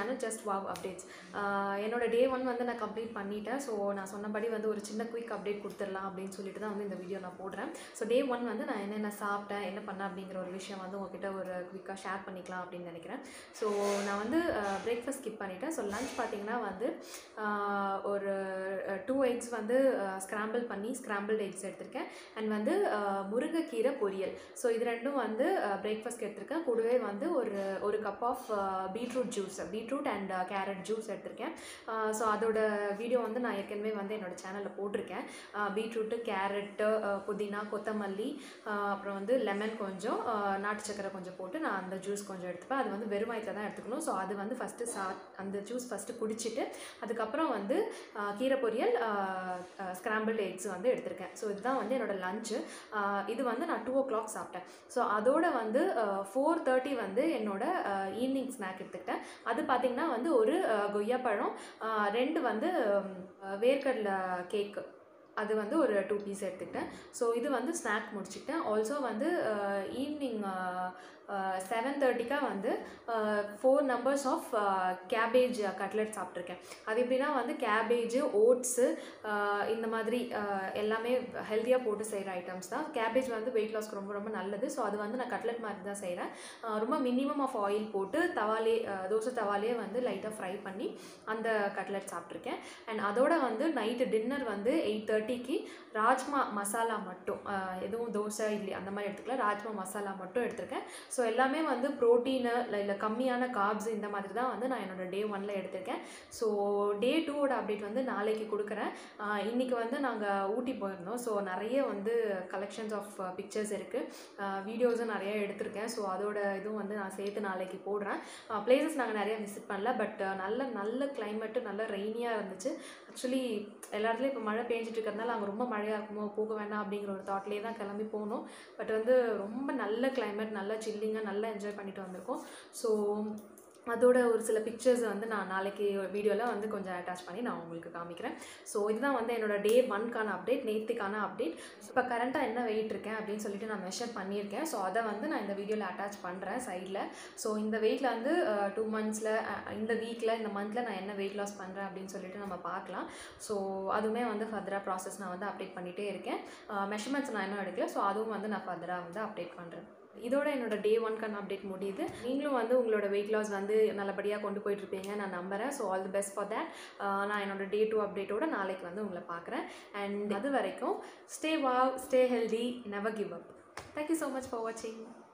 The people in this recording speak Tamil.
சேனல் ஜஸ்ட் வாவ் அப்டேட்ஸ் என்னோட டே ஒன் வந்து நான் கம்ப்ளீட் பண்ணிட்டேன் ஸோ நான் சொன்னபடி வந்து ஒரு சின்ன குயிக் அப்டேட் கொடுத்துடலாம் அப்படின்னு சொல்லிட்டு தான் வந்து இந்த வீடியோ நான் போடுறேன் ஸோ டே ஒன் வந்து நான் என்னென்ன சாப்பிட்டேன் என்ன பண்ணேன் அப்படிங்கிற ஒரு விஷயம் வந்து உங்ககிட்ட ஒரு குயிக்காக ஷேர் பண்ணிக்கலாம் அப்படின்னு நினைக்கிறேன் ஸோ நான் வந்து பிரேக்ஃபாஸ்ட் ஸ்கிப் பண்ணிட்டேன் ஸோ லஞ்ச் பார்த்தீங்கன்னா வந்து ஆஹ், ஒரு டூ எக்ஸ் வந்து ஸ்க்ராம்பிள் பண்ணி ஸ்க்ராம்பிள்டு எக்ஸ் எடுத்திருக்கேன் அண்ட் வந்து ஆஹ், முருங்கைக்கீரை பொரியல் ஸோ இது ரெண்டும் வந்து பிரேக்ஃபாஸ்ட் எடுத்திருக்கேன் கூடவே வந்து ஒரு ஒரு cup of beetroot juice beetroot and carrot juice எடுத்திருக்கேன் ஸோ அதோட வீடியோ வந்து நான் ஏற்கனவே வந்து என்னோட சேனலில் போட்டிருக்கேன் பீட்ரூட்டு கேரட்டு புதினா கொத்தமல்லி ஆஹ் அப்புறம் வந்து லெமன் கொஞ்சம் ஆஹ் நாட்டு சக்கரை கொஞ்சம் போட்டு நான் அந்த ஜூஸ் கொஞ்சம் எடுத்துப்பேன் அது வந்து வெறும் வயிற்றில் தான் எடுத்துக்கணும் ஸோ அது வந்து ஃபஸ்ட்டு சா அந்த ஜூஸ் ஃபஸ்ட்டு குடிச்சிட்டு அதுக்கப்புறம் வந்து ஆஹ் கீரை பொரியல் ஸ்க்ராம்பிள்டு எக்ஸ் வந்து எடுத்திருக்கேன் ஸோ இதுதான் வந்து என்னோட லஞ்சு இது வந்து நான் டூ ஓ கிளாக் சாப்பிட்டேன் ஸோ அதோட வந்து ஃபோர் தேர்ட்டி வந்து என்னோட ஈவினிங் ஸ்நாக் எடுத்துக்கிட்டேன் அது பார்த்திங்கன்னா வந்து ஒரு ஆஹ் கொய்யாப்பழம் ஆஹ் ரெண்டு வந்து ம், வேர்க்கடலை கேக்கு அது வந்து ஒரு டூ பீஸ் எடுத்துக்கிட்டேன் ஸோ இது வந்து ஸ்நாக் முடிச்சுக்கிட்டேன் ஆல்சோ வந்து ஈவினிங் செவன் தேர்ட்டிக்காக வந்து four numbers of cabbage cutlet சாப்பிட்ருக்கேன் அது எப்படின்னா வந்து கேபேஜு ஓட்ஸு இந்த மாதிரி ஆஹ் எல்லாமே ஹெல்த்தியாக போட்டு செய்கிற ஐட்டம்ஸ் தான் கேபேஜ் வந்து வெயிட் லாஸ்க்கு ரொம்ப ரொம்ப நல்லது ஸோ அது வந்து நான் கட்லெட் மாதிரி தான் செய்கிறேன் ரொம்ப மினிமம் ஆஃப் ஆயில் போட்டு தவாலே ஆஹ் தோசை தவாலே வந்து லைட்டாக ஃப்ரை பண்ணி அந்த கட்லெட் சாப்பிட்ருக்கேன் அண்ட் அதோட வந்து நைட்டு டின்னர் வந்து எயிட் தேர்ட்டிக்கு ராஜ்மா மசாலா மட்டும் ஆஹ் எதுவும் தோசை இட்லி அந்த மாதிரி எடுத்துக்கல ராஜ்மா மசாலா மட்டும் எடுத்திருக்கேன் ஸோ எல்லாமே வந்து ப்ரோட்டீனு இல்லை கம்மியான கார்ப்ஸ் இந்த மாதிரி தான் வந்து நான் என்னோட டே ஒனில் எடுத்திருக்கேன் ஸோ டே டூவோட அப்டேட் வந்து நாளைக்கு கொடுக்குறேன் ஆஹ் இன்னைக்கு வந்து நாங்கள் ஊட்டி போயிருந்தோம் ஸோ நிறைய வந்து கலெக்ஷன்ஸ் ஆஃப் பிக்சர்ஸ் இருக்குது வீடியோஸும் நிறைய எடுத்திருக்கேன் ஸோ அதோட இதுவும் வந்து நான் சேர்த்து நாளைக்கு போடுறேன் பிளேசஸ் நாங்கள் நிறைய விசிட் பண்ணல பட் நல்ல நல்ல கிளைமேட்டு நல்ல ரெய்னியாக இருந்துச்சு ஆக்சுவலி எல்லா இடத்துலையும் இப்போ மழை பெஞ்சிட்டு இருக்கிறதுனால அங்கே ரொம்ப மழையாக இருக்குமோ போக வேண்டாம் அப்படிங்கிற ஒரு தாட்லேயே தான் கிளம்பி போனோம் பட் வந்து ரொம்ப நல்ல கிளைமேட் நல்ல சில்லிங்காக நல்லா என்ஜாய் பண்ணிட்டு வந்திருக்கோம் ஸோ அதோட ஒரு சில பிக்சர்ஸ் வந்து நான் நாளைக்கு வீடியோவில் வந்து கொஞ்சம் அட்டாச் பண்ணி நான் உங்களுக்கு காமிக்கிறேன் ஸோ இதுதான் வந்து என்னோட டே ஒன்க்கான அப்டேட் நேற்றுக்கான அப்டேட் இப்போ கரண்ட்டாக என்ன வெயிட் இருக்கேன் அப்படின்னு சொல்லிட்டு நான் மெஷர் பண்ணியிருக்கேன் ஸோ அதை வந்து நான் இந்த வீடியோவில் அட்டாச் பண்ணுறேன் சைடில் ஸோ இந்த வெயிட்டில் வந்து டூ மந்த்ஸில் இந்த வீக்கில் இந்த மந்தில் நான் என்ன வெயிட் லாஸ் பண்ணுறேன் அப்படின்னு சொல்லிட்டு நம்ம பார்க்கலாம் ஸோ அதுவுமே வந்து ஃபர்தராக ப்ராசஸ் நான் வந்து அப்டேட் பண்ணிகிட்டே இருக்கேன் மெஷர்மெண்ட்ஸ் நான் இன்னும் எடுக்கல ஸோ அதுவும் வந்து நான் ஃபர்தராக வந்து அப்டேட் பண்ணுறேன் இதோட என்னோட டே ஒன்க்கான அப்டேட் முடியுது நீங்களும் வந்து உங்களோட வெயிட் லாஸ் வந்து நல்லபடியாக கொண்டு போயிட்டுருப்பீங்க நான் நம்புகிறேன் so all the best for that நான் என்னோட டே டூ அப்டேட்டோட நாளைக்கு வந்து உங்களை பார்க்குறேன் அண்ட் அது வரைக்கும் stay wow stay healthy never give up thank you so much for வாட்சிங்